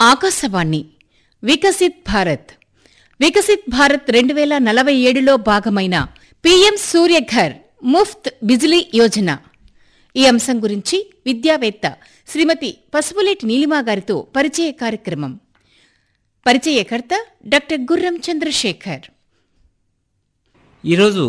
ఆకాశవాణి వికసిత్ భారత్ వికసిత్ భారత్ రెండు వేల నలభై ఏడులో భాగమైన పీఎం సూర్యఘర్ ముఫ్త్ బిజిలీ యోజన ఈ అంశం గురించి విద్యావేత్త శ్రీమతి పసుపులేటి నీలిమా గారితో పరిచయ కార్యక్రమం పరిచయకర్త డాక్టర్ గుర్రం చంద్రశేఖర్ ఈరోజు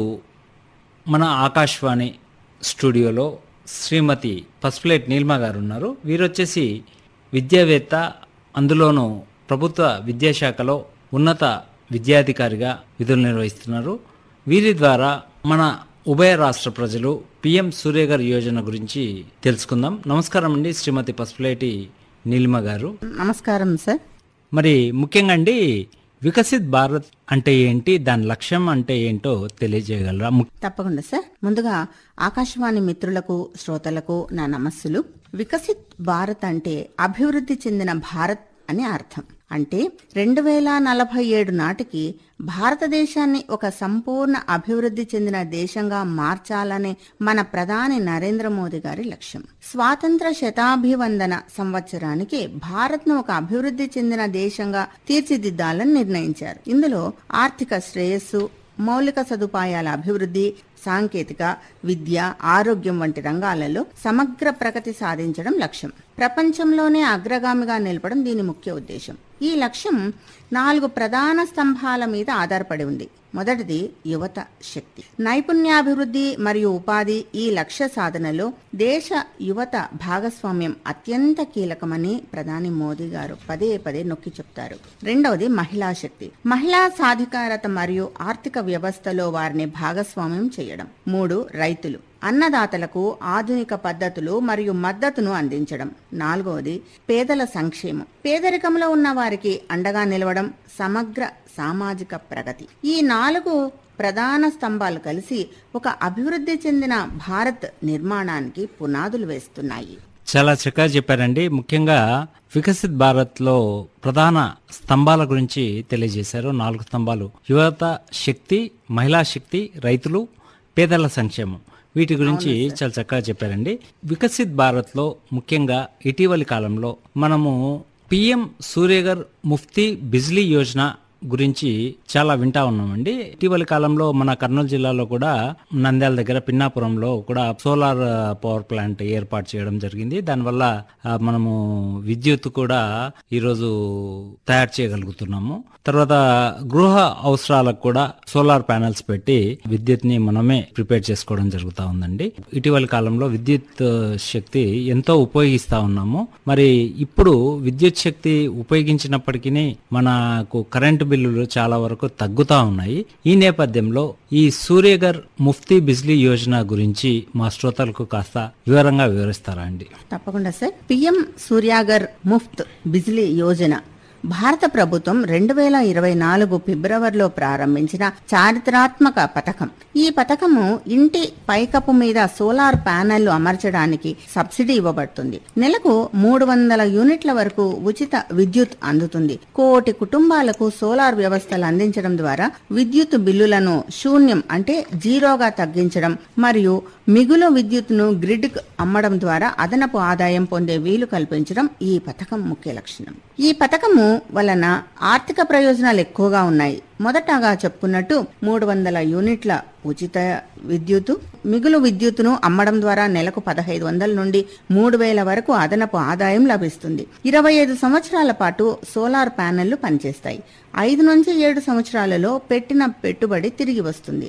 మన ఆకాశవాణి స్టూడియోలో శ్రీమతి పసుపులేటి నీల్మ గారు ఉన్నారు వీరు వచ్చేసి విద్యావేత్త అందులోనూ ప్రభుత్వ విద్యాశాఖలో ఉన్నత విద్యాధికారిగా విధులు నిర్వహిస్తున్నారు వీరి ద్వారా మన ఉభయ రాష్ట్ర ప్రజలు పిఎం సూర్యగర్ యోజన గురించి తెలుసుకుందాం నమస్కారం అండి శ్రీమతి పసుపులేటి నీలిమ గారు నమస్కారం సార్ మరి ముఖ్యంగా అండి వికసిత్ భారత్ అంటే ఏంటి దాని లక్ష్యం అంటే ఏంటో తెలియజేయగలరా ము- తప్పకుండా సార్ ముందుగా ఆకాశవాణి మిత్రులకు శ్రోతలకు నా నమస్సులు వికసిత్ భారత్ అంటే అభివృద్ధి చెందిన భారత్ అని అర్థం అంటే రెండు వేల నలభై ఏడు నాటికి భారతదేశాన్ని ఒక సంపూర్ణ అభివృద్ధి చెందిన దేశంగా మార్చాలనే మన ప్రధాని నరేంద్ర మోదీ గారి లక్ష్యం స్వాతంత్ర శతాభివందన సంవత్సరానికి భారత్ను ఒక అభివృద్ధి చెందిన దేశంగా తీర్చిదిద్దాలని నిర్ణయించారు ఇందులో ఆర్థిక శ్రేయస్సు మౌలిక సదుపాయాల అభివృద్ధి సాంకేతిక విద్య ఆరోగ్యం వంటి రంగాలలో సమగ్ర ప్రగతి సాధించడం లక్ష్యం ప్రపంచంలోనే అగ్రగామిగా నిలపడం దీని ముఖ్య ఉద్దేశం ఈ లక్ష్యం నాలుగు ప్రధాన స్తంభాల మీద ఆధారపడి ఉంది మొదటిది యువత శక్తి నైపుణ్యాభివృద్ధి మరియు ఉపాధి ఈ లక్ష్య సాధనలో దేశ యువత భాగస్వామ్యం అత్యంత కీలకమని ప్రధాని మోదీ గారు పదే పదే నొక్కి చెప్తారు రెండవది మహిళా శక్తి మహిళా సాధికారత మరియు ఆర్థిక వ్యవస్థలో వారిని భాగస్వామ్యం చేయడం మూడు రైతులు అన్నదాతలకు ఆధునిక పద్ధతులు మరియు మద్దతును అందించడం నాలుగవది పేదల సంక్షేమం పేదరికంలో ఉన్న వారికి అండగా నిలవడం సమగ్ర సామాజిక ప్రగతి ఈ నాలుగు ప్రధాన స్తంభాలు కలిసి ఒక అభివృద్ధి చెందిన భారత్ నిర్మాణానికి పునాదులు వేస్తున్నాయి చాలా చక్కగా చెప్పారండి ముఖ్యంగా వికసిత్ భారత్ లో ప్రధాన స్తంభాల గురించి తెలియజేశారు నాలుగు స్తంభాలు యువత శక్తి మహిళా శక్తి రైతులు పేదల సంక్షేమం వీటి గురించి చాలా చక్కగా చెప్పారండి వికసిత్ భారత్ లో ముఖ్యంగా ఇటీవలి కాలంలో మనము పిఎం సూర్యగర్ ముఫ్తీ బిజ్లీ యోజన గురించి చాలా వింటా ఉన్నామండి ఇటీవలి కాలంలో మన కర్నూలు జిల్లాలో కూడా నంద్యాల దగ్గర పిన్నాపురంలో కూడా సోలార్ ఆ, పవర్ ప్లాంట్ ఏర్పాటు చేయడం జరిగింది దానివల్ల ఆ, మనము విద్యుత్ కూడా ఈరోజు తయారు చేయగలుగుతున్నాము తర్వాత గృహ అవసరాలకు కూడా సోలార్ ప్యానెల్స్ పెట్టి విద్యుత్ ని మనమే ప్రిపేర్ చేసుకోవడం జరుగుతా ఉందండి ఇటీవలి కాలంలో విద్యుత్ ఆ, శక్తి ఎంతో ఉపయోగిస్తా ఉన్నాము మరి ఇప్పుడు విద్యుత్ శక్తి ఉపయోగించినప్పటికీ మనకు కరెంటు బిల్లులు చాలా వరకు తగ్గుతా ఉన్నాయి ఈ నేపథ్యంలో ఈ సూర్యగర్ ముఫ్తీ బిజ్లీ యోజన గురించి మా శ్రోతలకు కాస్త వివరంగా వివరిస్తారా అండి తప్పకుండా సార్ పిఎం సూర్యాగర్ ముఫ్త్ బిజిలీ యోజన భారత ప్రభుత్వం రెండు వేల ఇరవై నాలుగు ఫిబ్రవరిలో ప్రారంభించిన చారిత్రాత్మక పథకం ఈ పథకము ఇంటి పైకప్పు మీద సోలార్ ప్యానెళ్లు అమర్చడానికి సబ్సిడీ ఇవ్వబడుతుంది నెలకు మూడు వందల యూనిట్ల వరకు ఉచిత విద్యుత్ అందుతుంది కోటి కుటుంబాలకు సోలార్ వ్యవస్థలు అందించడం ద్వారా విద్యుత్ బిల్లులను శూన్యం అంటే జీరోగా తగ్గించడం మరియు మిగులు విద్యుత్తును గ్రిడ్ అమ్మడం ద్వారా అదనపు ఆదాయం పొందే వీలు కల్పించడం ఈ పథకం ముఖ్య లక్షణం ఈ పథకము వలన ఆర్థిక ప్రయోజనాలు ఎక్కువగా ఉన్నాయి మొదటగా చెప్పుకున్నట్టు మూడు వందల యూనిట్ల ఉచిత విద్యుత్ మిగులు విద్యుత్తును అమ్మడం ద్వారా నెలకు పదహైదు వందల నుండి మూడు వేల వరకు అదనపు ఆదాయం లభిస్తుంది ఇరవై ఐదు సంవత్సరాల పాటు సోలార్ ప్యానెళ్లు పనిచేస్తాయి ఐదు నుంచి ఏడు సంవత్సరాలలో పెట్టిన పెట్టుబడి తిరిగి వస్తుంది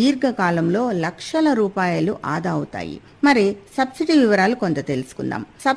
దీర్ఘకాలంలో లక్షల రూపాయలు ఆదా అవుతాయి మరి సబ్సిడీ వివరాలు కొంత తెలుసుకుందాం